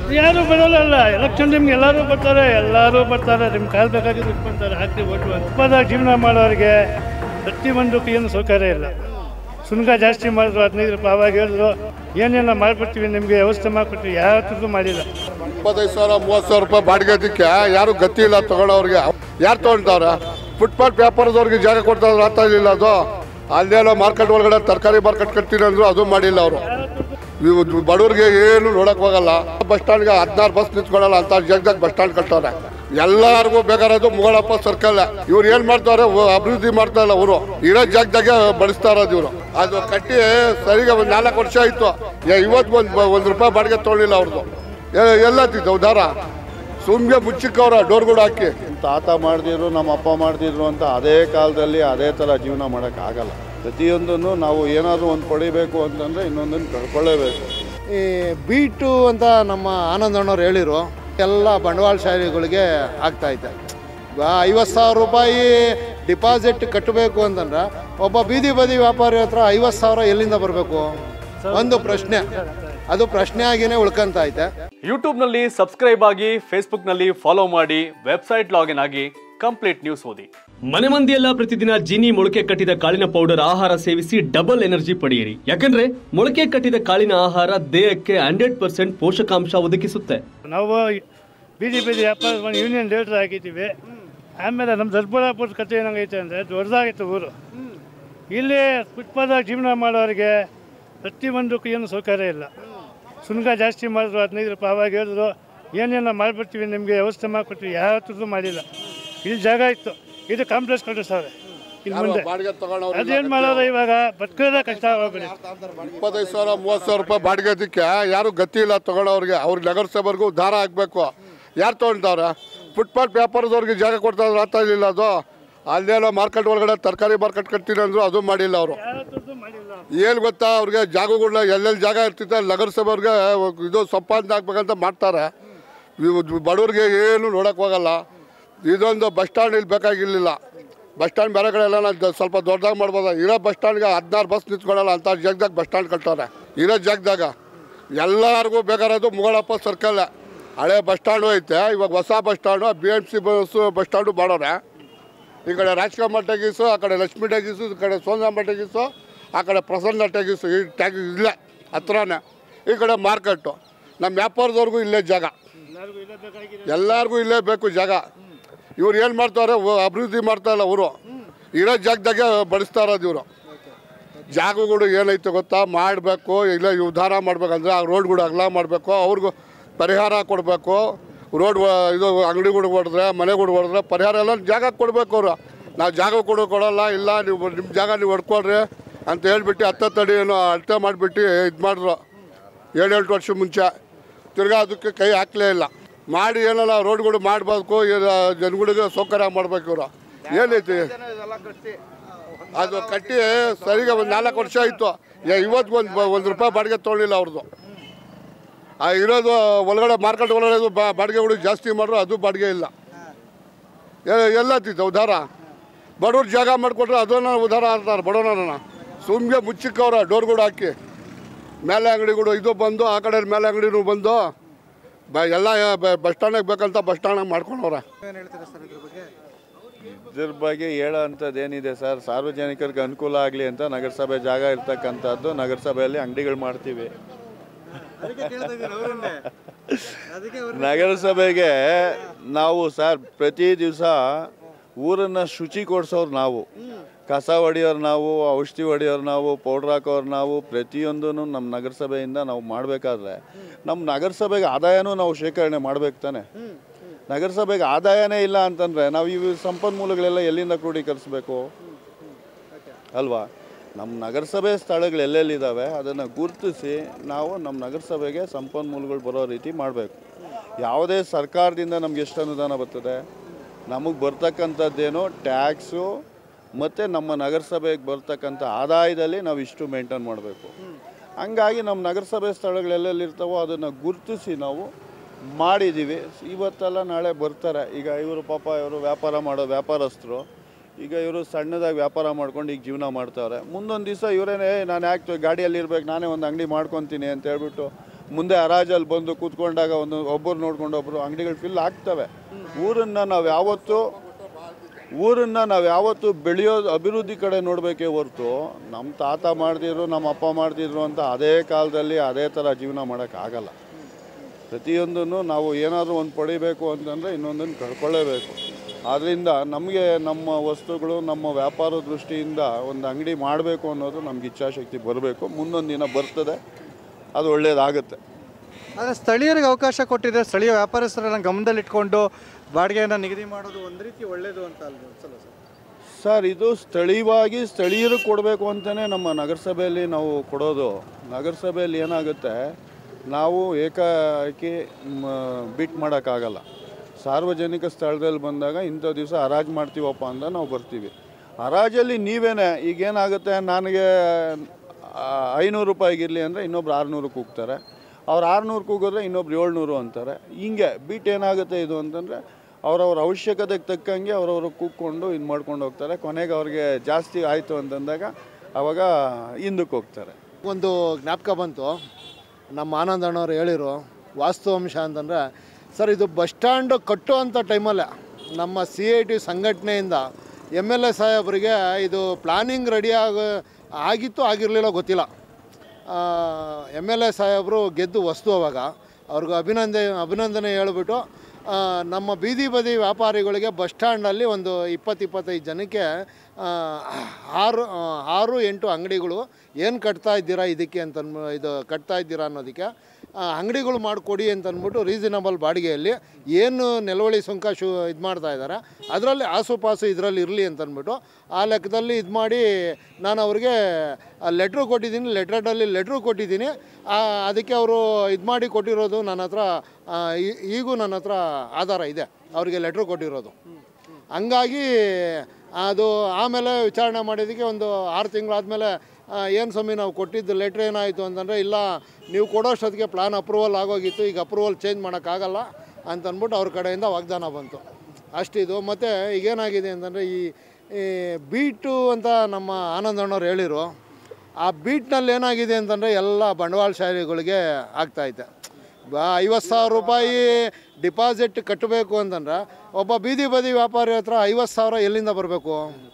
ಯಾರು ಬರೋಲ್ಲ ಎಲೆಕ್ಷನ್ ನಿಮ್ಗೆ ಎಲ್ಲರೂ ಬರ್ತಾರೆ ಎಲ್ಲರೂ ಬರ್ತಾರೆ ನಿಮ್ಗೆ ಕಾಲ್ ಬೇಕಾಗಿದ್ದು ಇಟ್ಕೊಂತಾರೆ ಹಾಕಿ ಓಟು ಹಬ್ಬದಾಗ ಜೀವನ ಮಾಡೋರಿಗೆ ಪ್ರತಿಯೊಂದಕ್ಕೂ ಏನು ಸೌಕರ್ಯ ಇಲ್ಲ ಸುಂಕ ಜಾಸ್ತಿ ಮಾಡಿದ್ರು ಹದಿನೈದು ರೂಪಾಯಿ ಅವಾಗ ಹೇಳಿದ್ರು ಏನೇನೋ ಮಾಡ್ಬಿಡ್ತೀವಿ ನಿಮಗೆ ವ್ಯವಸ್ಥೆ ಮಾಡಿಕೊಡ್ತೀವಿ ಯಾವತ್ತೂ ಮಾಡಿಲ್ಲ ಇಪ್ಪತ್ತೈದು ಸಾವಿರ ಮೂವತ್ತು ಸಾವಿರ ರೂಪಾಯಿ ಬಾಡಿಗೆ ಅದಕ್ಕೆ ಯಾರು ಗತಿ ಇಲ್ಲ ತಗೊಳ್ಳೋರಿಗೆ ಯಾರು ತೊಗೊಳ್ತಾವ್ರೆ ಫುಟ್ಪಾತ್ ವ್ಯಾಪಾರದವ್ರಿಗೆ ಜಾಗ ಕೊಡ್ತಾ ಇದ್ರು ಅರ್ಥ ಇರಲಿಲ್ಲ ಅದು ಅಲ್ಲೇನೋ ಮಾರ್ಕೆಟ್ ಒಳಗಡೆ ತರಕಾರಿ ಮಾರ್ಕೆಟ್ ಕಟ್ತೀನಿ ಅಂದ್ರು ಅದು ಮಾಡಿಲ್ಲ ಅವರು ಇವು ಬಡವ್ರಿಗೆ ಏನು ನೋಡಕ್ ಹೋಗಲ್ಲ ಬಸ್ ಸ್ಟ್ಯಾಂಡ್ಗೆ ಹದಿನಾರು ಬಸ್ ನಿಂತ್ಕೊಳ್ಳಲ್ಲ ಅಂತ ಜಾಗದಾಗ ಬಸ್ ಸ್ಟ್ಯಾಂಡ್ ಕಟ್ಟವ್ರೆ ಎಲ್ಲರಿಗೂ ಬೇಕಾರದು ಮುಗಳಪ್ಪ ಸರ್ಕಲ್ ಇವ್ರು ಏನ್ ಮಾಡ್ತಾರೆ ಒ- ಅಭಿವೃದ್ಧಿ ಮಾಡ್ತಾ ಇಲ್ಲ ಅವರು ಇರೋ ಜಾಗದಾಗೆ ಬಳಸ್ತಾ ಇರೋದು ಇವರು ಅದು ಕಟ್ಟಿ ಸರಿಗೆ ಒಂದು ನಾಲ್ಕು ವರ್ಷ ಆಯ್ತು ಏ, ಇವತ್ತು ಒಂದು ಒಂದು ರೂಪಾಯಿ ಬಾಡಿಗೆ ತೊಗೊಳಿಲ್ಲ ಅವ್ರದ್ದು ಎಲ್ಲತ್ತಿತ್ತು ಉದಾರ ಸುಮ್ಗೆ ಮುಚ್ಚಿಕ್ಕವ್ರ ಡೋರ್ಗಳು ಹಾಕಿ ತಾತ ಮಾಡ್ದಿದ್ರು ನಮ್ಮ ಅಪ್ಪ ಮಾಡ್ತಿದ್ರು ಅಂತ ಅದೇ ಕಾಲದಲ್ಲಿ ಅದೇ ಥರ ಜೀವನ ಮಾಡೋಕ್ಕಾಗಲ್ಲ ಪ್ರತಿಯೊಂದನ್ನು ನಾವು ಏನಾದರೂ ಒಂದು ಪಡಿಬೇಕು ಅಂತಂದರೆ ಇನ್ನೊಂದನ್ನು ಕಳ್ಕೊಳ್ಳೇಬೇಕು ಈ ಬೀಟು ಅಂತ ನಮ್ಮ ಆನಂದಣ್ಣವ್ರು ಹೇಳಿರು ಎಲ್ಲ ಬಂಡವಾಳಶಾಹಿಗಳಿಗೆ ಆಗ್ತಾೈತೆ ಐವತ್ತು ಸಾವಿರ ರೂಪಾಯಿ ಡಿಪಾಸಿಟ್ ಕಟ್ಟಬೇಕು ಅಂತಂದ್ರೆ ಒಬ್ಬ ಬೀದಿ ಬದಿ ವ್ಯಾಪಾರಿ ಹತ್ರ ಐವತ್ತು ಸಾವಿರ ಎಲ್ಲಿಂದ ಬರಬೇಕು ಒಂದು ಪ್ರಶ್ನೆ ಅದು ಪ್ರಶ್ನೆ ಆಗಿನೇ ಉಳ್ಕೊಂತ ಐತೆ ಯೂಟ್ಯೂಬ್ನಲ್ಲಿ ಸಬ್ಸ್ಕ್ರೈಬ್ ಆಗಿ ಫೇಸ್ಬುಕ್ನಲ್ಲಿ ಫಾಲೋ ಮಾಡಿ ವೆಬ್ಸೈಟ್ ಲಾಗಿನ್ ಆಗಿ ಕಂಪ್ಲೀಟ್ ನ್ಯೂಸ್ ಓದಿ ಮನೆ ಮಂದಿಯೆಲ್ಲ ಪ್ರತಿದಿನ ಜೀನಿ ಮೊಳಕೆ ಕಟ್ಟಿದ ಕಾಳಿನ ಪೌಡರ್ ಆಹಾರ ಸೇವಿಸಿ ಡಬಲ್ ಎನರ್ಜಿ ಪಡೆಯಿರಿ ಯಾಕಂದ್ರೆ ಮೊಳಕೆ ಕಟ್ಟಿದ ಕಾಳಿನ ಆಹಾರ ದೇಹಕ್ಕೆ ಹಂಡ್ರೆಡ್ ಪರ್ಸೆಂಟ್ ಪೋಷಕಾಂಶ ಒದಗಿಸುತ್ತೆ ನಾವು ಬೀದಿ ಬೀದಿ ವ್ಯಾಪಾರ ಮಾಡಿ ಯೂನಿಯನ್ ಲೀಡ್ರ್ ಆಗಿದ್ದೀವಿ ಆಮೇಲೆ ನಮ್ಮ ದೊಡ್ಡಬಳ್ಳಾಪುರದ ಕಥೆ ಏನಾಗೈತೆ ಅಂದರೆ ದೊಡ್ಡದಾಗಿತ್ತು ಊರು ಇಲ್ಲಿ ಫುಟ್ಪಾದಾಗ ಜೀವನ ಮಾಡೋರಿಗೆ ಪ್ರತಿಯೊಂದಕ್ಕೂ ಏನು ಸೌಕರ್ಯ ಇಲ್ಲ ಸುಂಕ ಜಾಸ್ತಿ ಮಾಡಿದ್ರು ಹದಿನೈದು ರೂಪಾಯಿ ಅವಾಗ ಹೇಳಿದ್ರು ಏನೇನೋ ಮಾಡಿಬಿಡ್ತೀವಿ ನಿಮಗೆ ವ್ಯವಸ್ಥೆ ಮಾಡಿಕೊಡ್ತೀವಿ ಯಾವತ್ತೂ ಮಾಡಿಲ್ಲ ಇಲ್ಲಿ ಜಾಗ ಇತ್ತು ಇದು ಕಾಂಪ್ಲೆಕ್ಸ್ ಕಟ್ಟಿಸ್ತಾರೆ ಇಲ್ಲಿ ಮುಂದೆ ಬಾಡಿಗೆ ತಗೊಂಡವ್ರು ಅದೇನು ಮಾಡೋದು ಇವಾಗ ಬದುಕೋದೇ ಕಷ್ಟ ಆಗೋಗ್ಬಿಡಿ ಇಪ್ಪತ್ತೈದು ಸಾವಿರ ಮೂವತ್ತು ಸಾವಿರ ರೂಪಾಯಿ ಬಾಡಿಗೆ ಅದಕ್ಕೆ ಯಾರು ಗತಿ ಇಲ್ಲ ತಗೊಳ್ಳೋರಿಗೆ ಅವ್ರ ನಗರಸಭೆವರೆಗೂ ದಾರ ಹಾಕಬೇಕು ಯಾರು ತೊಗೊಳ್ತಾವ್ರೆ ಫುಟ್ಪಾತ್ ವ್ಯಾಪಾರದವ್ರಿಗೆ ಜಾಗ ಕೊಡ್ತಾ ಇದ್ರು ಅರ್ಥ ಇರಲಿಲ್ಲ ಅದು ಅಲ್ಲೇನೋ ಮಾರ್ಕೆಟ್ ಒಳಗಡೆ ತರಕಾರಿ ಮಾರ್ಕೆಟ್ ಕಟ್ತೀನಿ ಅಂದ್ರು ಅದು ಮಾಡಿಲ್ಲ ಅವರು ಯಾವತ್ತೂ ಮಾಡಿಲ್ಲ ಏನು ಗೊತ್ತಾ ಅವ್ರಿಗೆ ಜಾಗಗಳನ್ನ ಎಲ್ಲೆಲ್ಲಿ ಜಾಗ ಇರ್ತಿತ್ತು ಅಲ್ಲಿ ನಗರಸಭೆಯವ್ರಿಗೆ ಇದು ಸಂಪಾದನೆ ಆಗ್ಬೇಕಂತ ಮಾಡ್ತಾರೆ ಇವು ಬಡವ್ರಿಗೆ ಏನು ನೋಡಕ್ಕೆ ಹೋಗಲ್ಲ ಇದೊಂದು ಬಸ್ ಸ್ಟ್ಯಾಂಡ್ ಇಲ್ಲಿ ಬೇಕಾಗಿರಲಿಲ್ಲ ಬಸ್ ಸ್ಟ್ಯಾಂಡ್ ಬೇರೆ ಕಡೆ ಎಲ್ಲ ನಾವು ಸ್ವಲ್ಪ ದೊಡ್ಡದಾಗಿ ಮಾಡ್ಬೋದು ಇರೋ ಬಸ್ ಸ್ಟ್ಯಾಂಡ್ಗೆ ಹದಿನಾರು ಬಸ್ ನಿಂತ್ಕೊಳ್ಳಲ್ಲ ಅಂತ ಜಾಗದಾಗ ಬಸ್ ಸ್ಟ್ಯಾಂಡ್ ಕಟ್ಟವ್ರೆ ಇರೋ ಜಾಗದಾಗ ಎಲ್ಲರಿಗೂ ಬೇಕಾರದು ಮುಗಳಪ್ಪ ಸರ್ಕಲ್ ಹಳೆ ಬಸ್ ಸ್ಟ್ಯಾಂಡು ಐತೆ ಇವಾಗ ಹೊಸ bus stand B M C bus bus stand ಮಾಡೋರೆ ಈ ಕಡೆ ರಾಜ್ಕುಮಾರ್ ಟೆಗೀಸು ಆ ಕಡೆ ಲಕ್ಷ್ಮೀ ಟೆಗೀಸು ಈ ಕಡೆ ಸೋನಾಂಬ ಟೆಗೀಸು ಆ ಕಡೆ ಪ್ರಸನ್ನ ಟೆಗೀಸು ಈ ಟ್ಯಾಗ್ ಇಲ್ಲೇ ಹತ್ರನೇ ಈ ಕಡೆ ಮಾರ್ಕೆಟು ನಮ್ಮ ವ್ಯಾಪಾರದವ್ರಿಗೂ ಇಲ್ಲೇ ಜಾಗ ಎಲ್ಲರಿಗೂ ಇಲ್ಲೇ ಬೇಕು ಜಾಗ ಇವ್ರು ಏನು ಮಾಡ್ತಾರೆ ಒ- ಅಭಿವೃದ್ಧಿ ಮಾಡ್ತಾ ಇಲ್ಲ ಅವರು ಇರೋ ಜಾಗದಾಗೆ ಬಳಸ್ತಾ ಇರೋದು ಇವರು ಜಾಗಗಳು ಏನೈತೆ ಗೊತ್ತಾ ಮಾಡಬೇಕು ಇಲ್ಲ ಈ ಉದ್ಧಾರ ಮಾಡ್ಬೇಕಂದ್ರೆ ಆ ರೋಡ್ಗಳು ಅಗಲ ಮಾಡಬೇಕು ಅವ್ರಿಗೂ ಪರಿಹಾರ ಕೊಡಬೇಕು ರೋಡ್ ಇದು ಅಂಗಡಿಗಳು ಹೊಡೆದ್ರೆ ಮನೆಗಳು ಹೊಡೆದ್ರೆ ಪರಿಹಾರ ಎಲ್ಲ ಜಾಗ ಕೊಡಬೇಕು ಅವರು ನಾವು ಜಾಗ ಕೊಡೋ ಕೊಡಲ್ಲ ಇಲ್ಲ ನೀವು ನಿಮ್ಮ ಜಾಗ ನೀವು ಹೊಡ್ಕೊಳ್ರಿ ಅಂತ ಹೇಳ್ಬಿಟ್ಟು ಹತ್ತತ್ತಡಿ ಏನೋ ಅಳತೆ ಮಾಡಿಬಿಟ್ಟು ಇದು ಮಾಡಿದ್ರು ಏಳೆಂಟು ವರ್ಷ ಮುಂಚೆ ತಿರ್ಗಾ ಅದಕ್ಕೆ ಕೈ ಹಾಕಲೇ ಇಲ್ಲ ಮಾಡಿ ಏನಲ್ಲ ರೋಡ್ಗಳು ಮಾಡಬೇಕು ಜನಗಳಿಗೆ ಸೌಕರ್ಯ ಮಾಡ್ಬೇಕು ಇವರು ಏನೈತಿ ಅದು ಕಟ್ಟಿ ಸರಿಗೆ ಒಂದು ನಾಲ್ಕು ವರ್ಷ ಆಯಿತು ಇವತ್ತು ಒಂದು ಒಂದು ರೂಪಾಯಿ ಬಾಡಿಗೆ ತೊಗೊಳಿಲ್ಲ ಅವ್ರದ್ದು ಆ ಇರೋದು ಒಳಗಡೆ ಮಾರ್ಕೆಟ್ ಒಳಗಡೆ ಬಾ ಬಾಡಿಗೆಗಳು ಜಾಸ್ತಿ ಮಾಡ್ರು ಅದು ಬಾಡಿಗೆ ಇಲ್ಲ ಎ- ಎಲ್ಲತ್ತಿತ್ತು ಉದಾರ ಬಡವ್ರು ಜಾಗ ಮಾಡಿಕೊಟ್ರೆ ಅದನ್ನ ಉದಾರ ಅಂತಾರೆ ಬಡವನ ಸುಮ್ಗೆ ಮುಚ್ಚಿಕ್ಕವ್ರ ಡೋರ್ಗಳು ಹಾಕಿ ಮೇಲೆ ಅಂಗಡಿಗಳು ಇದು ಬಂದು ಆ ಕಡೆ ಮೇಲೆ ಅಂಗಡಿನೂ ಬಂದು ಬ ಎಲ್ಲ ಬಸ್ ಸ್ಟ್ಯಾಂಡಿಗೆ ಬೇಕಂತ ಬಸ್ ಸ್ಟ್ಯಾಂಡಾಗ ಮಾಡ್ಕೊಂಡವ್ರೆ ಇದ್ರ ಬಗ್ಗೆ ಹೇಳೋ ಅಂಥದ್ದು ಏನಿದೆ ಸರ್ ಸಾರ್ವಜನಿಕರಿಗೆ ಅನುಕೂಲ ಆಗಲಿ ಅಂತ ನಗರಸಭೆ ಜಾಗ ಇರ್ತಕ್ಕಂಥದ್ದು ನಗರಸಭೆಯಲ್ಲಿ ಅಂಗಡಿಗಳು ಮಾಡ್ತೀವಿ ನಗರಸಭೆಗೆ ನಾವು ಸರ್ ಪ್ರತಿ ದಿವಸ ಊರನ್ನು ಶುಚಿ ಕೊಡ್ಸೋರು ನಾವು ಕಸ ಹೊಡಿಯೋರು ನಾವು ಔಷಧಿ ಹೊಡಿಯೋರು ನಾವು ಪೌಡ್ರ್ ಹಾಕೋರು ನಾವು ಪ್ರತಿಯೊಂದೂ ನಮ್ಮ ನಗರಸಭೆಯಿಂದ ನಾವು ಮಾಡಬೇಕಾದ್ರೆ ನಮ್ಮ ನಗರಸಭೆಗೆ ಆದಾಯನೂ ನಾವು ಶೇಖರಣೆ ಮಾಡ್ಬೇಕು ತಾನೆ ನಗರಸಭೆಗೆ ಆದಾಯನೇ ಇಲ್ಲ ಅಂತಂದರೆ ನಾವು ಇವು ಸಂಪನ್ಮೂಲಗಳೆಲ್ಲ ಎಲ್ಲಿಂದ ಕ್ರೋಢೀಕರಿಸ್ಬೇಕು ಅಲ್ವಾ ನಮ್ಮ ನಗರಸಭೆ ಸ್ಥಳಗಳು ಎಲ್ಲೆಲ್ಲಿದ್ದಾವೆ ಅದನ್ನು ಗುರುತಿಸಿ ನಾವು ನಮ್ಮ ನಗರಸಭೆಗೆ ಸಂಪನ್ಮೂಲಗಳು ಬರೋ ರೀತಿ ಮಾಡಬೇಕು ಯಾವುದೇ ಸರ್ಕಾರದಿಂದ ನಮ್ಗೆ ಎಷ್ಟು ಅನುದಾನ ಬರ್ತದೆ ನಮಗೆ ಬರ್ತಕ್ಕಂಥದ್ದೇನು ಟ್ಯಾಕ್ಸು ಮತ್ತು ನಮ್ಮ ನಗರಸಭೆಗೆ ಬರ್ತಕ್ಕಂಥ ಆದಾಯದಲ್ಲಿ ನಾವು ಇಷ್ಟು ಮೇಂಟೈನ್ ಮಾಡಬೇಕು ಹಂಗಾಗಿ ನಮ್ಮ ನಗರಸಭೆ ಸ್ಥಳಗಳು ಎಲ್ಲೆಲ್ಲಿರ್ತಾವೋ ಅದನ್ನು ಗುರುತಿಸಿ ನಾವು ಮಾಡಿದ್ದೀವಿ ಇವತ್ತೆಲ್ಲ ನಾಳೆ ಬರ್ತಾರೆ ಈಗ ಇವರು ಪಾಪ ಇವರು ವ್ಯಾಪಾರ ಮಾಡೋ ವ್ಯಾಪಾರಸ್ಥರು ಈಗ ಇವರು ಸಣ್ಣದಾಗಿ ವ್ಯಾಪಾರ ಮಾಡ್ಕೊಂಡು ಈಗ ಜೀವನ ಮಾಡ್ತಾವ್ರೆ ಮುಂದೊಂದು ದಿವಸ ಇವರೇನೇ ನಾನು ಯಾಕೆ ಗಾಡಿಯಲ್ಲಿ ಇರ್ಬೇಕು ನಾನೇ ಒಂದು ಅಂಗಡಿ ಮಾಡ್ಕೊತೀನಿ ಅಂತ ಹೇಳ್ಬಿಟ್ಟು ಮುಂದೆ ಹರಾಜಲ್ಲಿ ಬಂದು ಕೂತ್ಕೊಂಡಾಗ ಒಂದು ಒಬ್ಬರು ನೋಡ್ಕೊಂಡು ಒಬ್ಬರು ಅಂಗಡಿಗಳು ಫಿಲ್ ಆಗ್ತವೆ ಊರನ್ನು ನಾವು ಯಾವತ್ತೂ ಊರನ್ನು ನಾವು ಯಾವತ್ತೂ ಬೆಳೆಯೋದು ಅಭಿವೃದ್ಧಿ ಕಡೆ ನೋಡಬೇಕೇ ಹೊರತು ನಮ್ಮ ತಾತ ಮಾಡ್ದಿದ್ರು ನಮ್ಮ ಅಪ್ಪ ಮಾಡ್ದಿದ್ರು ಅಂತ ಅದೇ ಕಾಲದಲ್ಲಿ ಅದೇ ಥರ ಜೀವನ ಮಾಡೋಕ್ಕಾಗಲ್ಲ ಪ್ರತಿಯೊಂದನ್ನು ನಾವು ಏನಾದರೂ ಒಂದು ಪಡಿಬೇಕು ಅಂತಂದರೆ ಇನ್ನೊಂದನ್ನು ಕಳ್ಕೊಳ್ಳೇಬೇಕು ಆದ್ದರಿಂದ ನಮಗೆ ನಮ್ಮ ವಸ್ತುಗಳು ನಮ್ಮ ವ್ಯಾಪಾರ ದೃಷ್ಟಿಯಿಂದ ಒಂದು ಅಂಗಡಿ ಮಾಡಬೇಕು ಅನ್ನೋದು ನಮ್ಗೆ ಇಚ್ಛಾಶಕ್ತಿ ಬರಬೇಕು ಮುಂದೊಂದು ದಿನ ಬರ್ತದೆ ಅದು ಒಳ್ಳೆಯದಾಗುತ್ತೆ ಆದರೆ ಸ್ಥಳೀಯರಿಗೆ ಅವಕಾಶ ಕೊಟ್ಟಿದ್ರೆ ಸ್ಥಳೀಯ ವ್ಯಾಪಾರಸ್ಥರನ್ನ ಗಮನದಲ್ಲಿಟ್ಕೊಂಡು ಬಾಡಿಗೆಯನ್ನು ನಿಗದಿ ಮಾಡೋದು ಒಂದು ರೀತಿ ಒಳ್ಳೆಯದು ಅಂತ ಅಲ್ವ ಅನ್ಸಲ್ಲ ಸರ್ ಸರ್ ಇದು ಸ್ಥಳೀಯವಾಗಿ ಸ್ಥಳೀಯರು ಕೊಡಬೇಕು ಅಂತಲೇ ನಮ್ಮ ನಗರಸಭೆಯಲ್ಲಿ ನಾವು ಕೊಡೋದು ನಗರಸಭೆಯಲ್ಲಿ ಏನಾಗುತ್ತೆ ನಾವು ಏಕಾಏಕಿ ಬಿಟ್ ಮಾಡೋಕ್ಕಾಗಲ್ಲ ಸಾರ್ವಜನಿಕ ಸ್ಥಳದಲ್ಲಿ ಬಂದಾಗ ಇಂಥ ದಿವಸ ಹರಾಜು ಮಾಡ್ತೀವಪ್ಪ ಅಂತ ನಾವು ಬರ್ತೀವಿ ಹರಾಜಲ್ಲಿ ನೀವೇನೆ ಈಗೇನಾಗುತ್ತೆ ನನಗೆ ಐನೂರು ರೂಪಾಯಿಗಿರಲಿ ಅಂದರೆ ಇನ್ನೊಬ್ರು ಆರುನೂರಕ್ಕೆ ಹೋಗ್ತಾರೆ ಅವ್ರು ಆರುನೂರು ಕೂಗಿದ್ರೆ ಇನ್ನೊಬ್ರು ಏಳ್ನೂರು ಅಂತಾರೆ ಹಿಂಗೆ ಬೀಟ್ ಏನಾಗುತ್ತೆ ಇದು ಅಂತಂದರೆ ಅವ್ರವ್ರ ಅವಶ್ಯಕತೆಗೆ ತಕ್ಕಂಗೆ ಅವ್ರವ್ರು ಕೂತ್ಕೊಂಡು ಇದು ಮಾಡ್ಕೊಂಡು ಹೋಗ್ತಾರೆ ಕೊನೆಗೆ ಅವ್ರಿಗೆ ಜಾಸ್ತಿ ಆಯಿತು ಅಂತಂದಾಗ ಅವಾಗ ಹಿಂದಕ್ಕೆ ಹೋಗ್ತಾರೆ ಒಂದು ಜ್ಞಾಪಕ ಬಂತು ನಮ್ಮ ಆನಂದ್ ಅಣ್ಣವ್ರು ಹೇಳಿರು ವಾಸ್ತವಾಂಶ ಅಂತಂದರೆ ಸರ್ ಇದು ಬಸ್ ಸ್ಟ್ಯಾಂಡ್ ಕಟ್ಟುವಂಥ ಟೈಮಲ್ಲೇ ನಮ್ಮ ಸಿ ಐ ಟಿ ಸಂಘಟನೆಯಿಂದ ಎಮ್ ಎಲ್ ಎ ಸಾಹೇಬರಿಗೆ ಇದು ಪ್ಲಾನಿಂಗ್ ರೆಡಿ ಆಗ ಆಗಿತ್ತು ಆಗಿರಲಿಲ್ಲ ಗೊತ್ತಿಲ್ಲ ಎಮ್ ಎಲ್ ಎ ಸಾಹೇಬರು ಗೆದ್ದು ವಸ್ತು ಅವಾಗ ಅವ್ರಿಗೆ ಅಭಿನಂದನೆ ಅಭಿನಂದನೆ ಹೇಳ್ಬಿಟ್ಟು ಆ, ನಮ್ಮ ಬೀದಿ ಬದಿ ವ್ಯಾಪಾರಿಗಳಿಗೆ ಬಸ್ ಸ್ಟ್ಯಾಂಡಲ್ಲಿ ಒಂದು ಇಪ್ಪತ್ತು ಇಪ್ಪತ್ತೈದು ಜನಕ್ಕೆ ಆ, ಆರು ಆ, ಆರು ಎಂಟು ಅಂಗಡಿಗಳು ಏನು ಕಟ್ತಾ ಇದ್ದೀರಾ ಇದಕ್ಕೆ ಅಂತ ಇದು ಕಟ್ತಾ ಇದ್ದೀರಾ ಅನ್ನೋದಕ್ಕೆ ಆ, ಅಂಗಡಿಗಳು ಮಾಡಿಕೊಡಿ ಅಂತ ಅಂದ್ಬಿಟ್ಟು ರೀಸನಬಲ್ ಬಾಡಿಗೆಯಲ್ಲಿ ಏನು ನೆಲವಳಿ ಸುಂಕ ಶು ಇದು ಮಾಡ್ತಾ ಇದ್ದಾರೆ ಅದರಲ್ಲಿ ಆಸುಪಾಸು ಇದರಲ್ಲಿ ಇರಲಿ ಅಂತ ಅಂದ್ಬಿಟ್ಟು ಆ ಲೆಕ್ಕದಲ್ಲಿ ಇದು ಮಾಡಿ ನಾನು ಅವ್ರಿಗೆ ಲೆಟ್ರು ಕೊಟ್ಟಿದ್ದೀನಿ ಲೆಟ್ರಡಲ್ಲಿ ಲೆಟ್ರು ಕೊಟ್ಟಿದ್ದೀನಿ ಆ, ಅದಕ್ಕೆ ಅವರು ಇದು ಮಾಡಿ ಕೊಟ್ಟಿರೋದು ನನ್ನ ಹತ್ರ ಆ, ಈ- ಈಗೂ ನನ್ನ ಹತ್ರ ಆಧಾರ ಇದೆ ಅವರಿಗೆ ಲೆಟ್ರು ಕೊಟ್ಟಿರೋದು ಹಂಗಾಗಿ ಅದು ಆಮೇಲೆ ವಿಚಾರಣೆ ಮಾಡಿದ್ದಕ್ಕೆ ಒಂದು ಆರು ತಿಂಗಳಾದಮೇಲೆ ಏನು ಸ್ವಾಮಿ ನಾವು ಕೊಟ್ಟಿದ್ದು ಲೆಟ್ರ್ ಏನಾಯಿತು ಅಂತಂದರೆ ಇಲ್ಲ ನೀವು ಕೊಡೋಷ್ಟೊತ್ತಿಗೆ ಪ್ಲಾನ್ ಅಪ್ರೂವಲ್ ಆಗೋಗಿತ್ತು ಈಗ ಅಪ್ರೂವಲ್ ಚೇಂಜ್ ಮಾಡೋಕ್ಕಾಗಲ್ಲ ಅಂತಂದ್ಬಿಟ್ಟು ಅವ್ರ ಕಡೆಯಿಂದ ವಾಗ್ದಾನ ಬಂತು ಅಷ್ಟಿದು ಮತ್ತು ಈಗೇನಾಗಿದೆ ಅಂತಂದರೆ ಈ ಈ ಬೀಟು ಅಂತ ನಮ್ಮ ಆನಂದ್ ಅಣ್ಣವ್ರು ಹೇಳಿರು ಆ ಬೀಟ್ನಲ್ಲಿ ಏನಾಗಿದೆ ಅಂತಂದರೆ ಎಲ್ಲ ಬಂಡವಾಳಶಾಹಿಗಳಿಗೆ ಆಗ್ತಾೈತೆ ಬಾ ಐವತ್ತು ಸಾವಿರ ರೂಪಾಯಿ ಡಿಪಾಸಿಟ್ ಕಟ್ಟಬೇಕು ಅಂತಂದ್ರೆ ಒಬ್ಬ ಬೀದಿ ಬದಿ ವ್ಯಾಪಾರಿ ಹತ್ರ ಐವತ್ತು ಸಾವಿರ ಎಲ್ಲಿಂದ ಬರಬೇಕು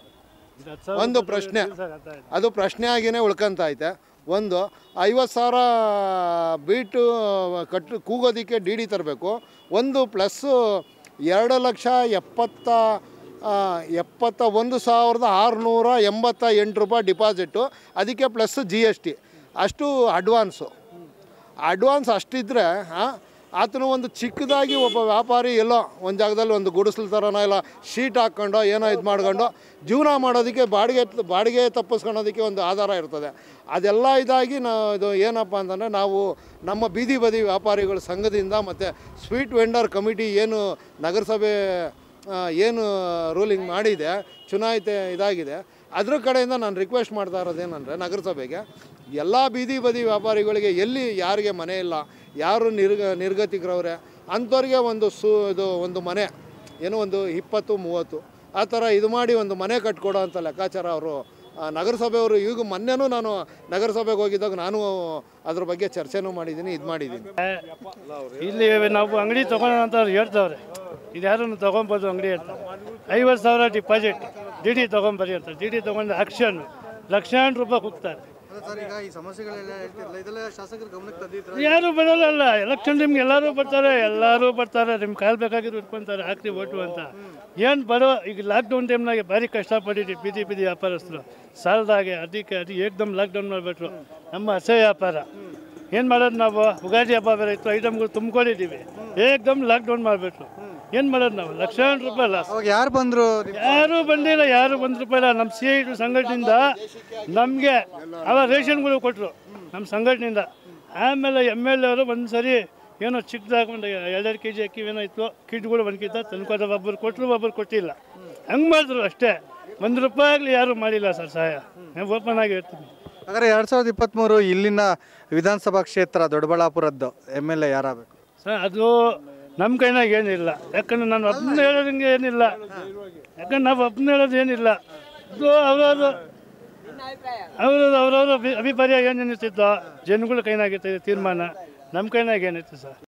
ಒಂದು ಪ್ರಶ್ನೆ ಅದು ಪ್ರಶ್ನೆ ಆಗಿನೇ ಉಳ್ಕೊಂತ ಐತೆ ಒಂದು ಐವತ್ತು ಸಾವಿರ ಬೀಟು ಕಟ್ಟು ಕೂಗೋದಕ್ಕೆ ಡಿ ಡಿ ತರಬೇಕು ಒಂದು ಪ್ಲಸ್ಸು ಎರಡು ಲಕ್ಷ ಎಪ್ಪತ್ತ ಆ, ಎಪ್ಪತ್ತ ಒಂದು ಸಾವಿರದ ಆರುನೂರ ಎಂಬತ್ತ ಎಂಟು ರೂಪಾಯಿ ಡಿಪಾಸಿಟ್ಟು ಅದಕ್ಕೆ ಪ್ಲಸ್ ಜಿ ಎಸ್ ಟಿ ಅಷ್ಟು ಅಡ್ವಾನ್ಸು ಅಡ್ವಾನ್ಸ್ ಅಷ್ಟಿದ್ರೆ ಆತನು ಒಂದು ಚಿಕ್ಕದಾಗಿ ಒಬ್ಬ ವ್ಯಾಪಾರಿ ಎಲ್ಲೋ ಒಂದು ಜಾಗದಲ್ಲಿ ಒಂದು ಗುಡಿಸ್ಲು ಥರನೋ ಇಲ್ಲ ಶೀಟ್ ಹಾಕ್ಕೊಂಡು ಏನೋ ಇದು ಮಾಡ್ಕೊಂಡು ಜೀವನ ಮಾಡೋದಕ್ಕೆ ಬಾಡಿಗೆ ಬಾಡಿಗೆ ತಪ್ಪಿಸ್ಕೊಳೋದಕ್ಕೆ ಒಂದು ಆಧಾರ ಇರ್ತದೆ ಅದೆಲ್ಲ ಇದಾಗಿ ನಾವು ಇದು ಏನಪ್ಪ ಅಂತಂದರೆ ನಾವು ನಮ್ಮ ಬೀದಿ ಬದಿ ವ್ಯಾಪಾರಿಗಳ ಸಂಘದಿಂದ ಮತ್ತು ಸ್ವೀಟ್ ವೆಂಡರ್ ಕಮಿಟಿ ಏನು ನಗರಸಭೆ ಆ, ಏನು ರೂಲಿಂಗ್ ಮಾಡಿದೆ ಚುನಾಯಿತ ಇದಾಗಿದೆ ಅದ್ರ ಕಡೆಯಿಂದ ನಾನು ರಿಕ್ವೆಸ್ಟ್ ಮಾಡ್ತಾ ಇರೋದೇನೆಂದರೆ ನಗರಸಭೆಗೆ ಎಲ್ಲ ಬೀದಿ ಬದಿ ವ್ಯಾಪಾರಿಗಳಿಗೆ ಎಲ್ಲಿ ಯಾರಿಗೆ ಮನೆ ಇಲ್ಲ ಯಾರು ನಿರ್ಗ ನಿರ್ಗತಿಕರವ್ರೆ ಅಂಥವ್ರಿಗೆ ಒಂದು ಸು ಇದು ಒಂದು ಮನೆ ಏನೋ ಒಂದು ಇಪ್ಪತ್ತು ಮೂವತ್ತು ಆ ಥರ ಇದು ಮಾಡಿ ಒಂದು ಮನೆ ಕಟ್ಕೊಡೋ ಅಂಥ ಲೆಕ್ಕಾಚಾರ ಅವರು ನಗರಸಭೆಯವರು ಈಗ ಮೊನ್ನೆನೂ ನಾನು ನಗರಸಭೆಗೆ ಹೋಗಿದ್ದಾಗ ನಾನು ಅದ್ರ ಬಗ್ಗೆ ಚರ್ಚೆನೂ ಮಾಡಿದ್ದೀನಿ ಇದು ಮಾಡಿದ್ದೀನಿ ಇಲ್ಲಿ ನಾವು ಅಂಗಡಿ ತೊಗೊಳ್ಳೋಣ ಅಂತ ಅವ್ರು ಹೇಳ್ತಾವ್ರೆ ಇದು ಯಾರನ್ನು ತೊಗೊಬೋದು ಅಂಗಡಿ ಅಂತ ಐವತ್ತು ಸಾವಿರ ಡಿಪಾಸಿಟ್ ಡಿ ಡಿ ತೊಗೊಂಬರಿ ಅಂತ ಡಿ ಡಿ ತೊಗೊಂಡು ಆಕ್ಷನ್ ಲಕ್ಷಾಂತರ ರೂಪಾಯಿ ಹೋಗ್ತಾರೆ ಸರ್ ಈಗ ಈ ಸಮಸ್ಯೆಗಳೆಲ್ಲ ಹೇಳ್ತಿರಲ್ಲ ಇದೆಲ್ಲ ಶಾಸಕರ ಗಮನಕ್ಕೆ ತಂದಿದ್ರ ಯಾರು ಬರೋಲ್ಲ ಎಲೆಕ್ಷನ್ ನಿಮ್ಗೆ ಎಲ್ಲರೂ ಬರ್ತಾರೆ ಎಲ್ಲರೂ ಬರ್ತಾರೆ ನಿಮ್ಗೆ ಕಾಲ್ ಬೇಕಾಗಿದ್ದು ಇಟ್ಕೊಂತಾರೆ ಹಾಕ್ರಿ ಓಟು ಅಂತ ಏನು ಬರೋ ಈಗ ಲಾಕ್ಡೌನ್ ಟೈಮ್ನಾಗೆ ಭಾರಿ ಕಷ್ಟಪಟ್ಟಿದ್ವಿ ಬೀದಿ ಬೀದಿ ವ್ಯಾಪಾರಸ್ಥರು ಸಾಲದಾಗೆ ಅದಕ್ಕೆ ಅದು ಏಕ್ದಮ್ ಲಾಕ್ಡೌನ್ ಮಾಡಿಬಿಟ್ರು ನಮ್ಮ ಹಸೆ ವ್ಯಾಪಾರ ಏನು ಮಾಡೋದು ನಾವು ಉಗಾದಿ ಹಬ್ಬ ಬೇರೆ ಇತ್ತು ಐಟಮ್ಗಳು ತುಂಬ್ಕೊಂಡಿದ್ದೀವಿ ಏಕ್ದಮ್ ಲಾಕ್ಡೌನ್ ಮಾಡಿಬಿಟ್ರು ಏನು ಮಾಡೋದು ನಾವು ಲಕ್ಷಾಂತರ ರೂಪಾಯಿ ಲಾಸ್ ಅವಾಗ ಯಾರು ಬಂದ್ರು ಯಾರು ಬಂದಿಲ್ಲ ಯಾರು ಒಂದು ರೂಪಾಯಿ ಇಲ್ಲ ನಮ್ಮ ಸಿ ಐ ಟಿ ಸಂಘಟನೆಯಿಂದ ನಮಗೆ ಅವ ರೇಷನ್ಗಳು ಕೊಟ್ಟರು ನಮ್ಮ ಸಂಘಟನೆಯಿಂದ ಆಮೇಲೆ ಎಮ್ ಎಲ್ ಅವರು ಒಂದು ಸರಿ ಏನೋ ಚಿಕ್ಕದಾಗಿ ಒಂದು ಎರಡೆರಡು ಕೆ ಜಿ ಅಕ್ಕಿ ಏನೋ ಇತ್ತು ಕಿಟ್ಗಳು ಒಂದು ಕಿತ್ತ ತಂದ್ಕೊತ ಒಬ್ಬರು ಕೊಟ್ಟರು ಒಬ್ಬರು ಕೊಟ್ಟಿಲ್ಲ ಹಂಗೆ ಮಾಡಿದ್ರು ಅಷ್ಟೇ ಒಂದು ರೂಪಾಯಿ ಆಗಲಿ ಯಾರು ಮಾಡಿಲ್ಲ ಸರ್ ಸಹಾಯ ನಾನು ಓಪನ್ ಆಗಿ ಹೇಳ್ತೀನಿ ಹಾಗಾದ್ರೆ ಎರಡ್ ಸಾವಿರದ ಇಪ್ಪತ್ತ್ಮೂರು ಇಲ್ಲಿನ ವಿಧಾನಸಭಾ ಕ್ಷೇತ್ರ ದೊಡ್ಡಬಳ್ಳಾಪುರದ್ದು ಎಮ್ ಎಲ್ ಎ ಯಾರಾಗಬೇಕು ಸರ್ ಅದು ನಮ್ಮ ಕೈನಾಗ ಏನಿಲ್ಲ ಯಾಕಂದ್ರೆ ನಾನು ಒಬ್ಬನ ಹೇಳೋದಂಗೆ ಏನಿಲ್ಲ ಯಾಕಂದ್ರೆ ನಾವು ಒಬ್ಬನ ಹೇಳೋದು ಏನಿಲ್ಲ ಅದು ಅವರವರು ಅವರು ಅವರವ್ರ ಅಭಿ- ಅಭಿಪ್ರಾಯ ಏನು ಅನಿಸ್ತಿದ್ದೋ ಜನಗಳ ಕೈನಾಗಿರ್ತದೆ ತೀರ್ಮಾನ ನಮ್ಮ ಕೈನಾಗ ಏನೈತೆ ಸರ್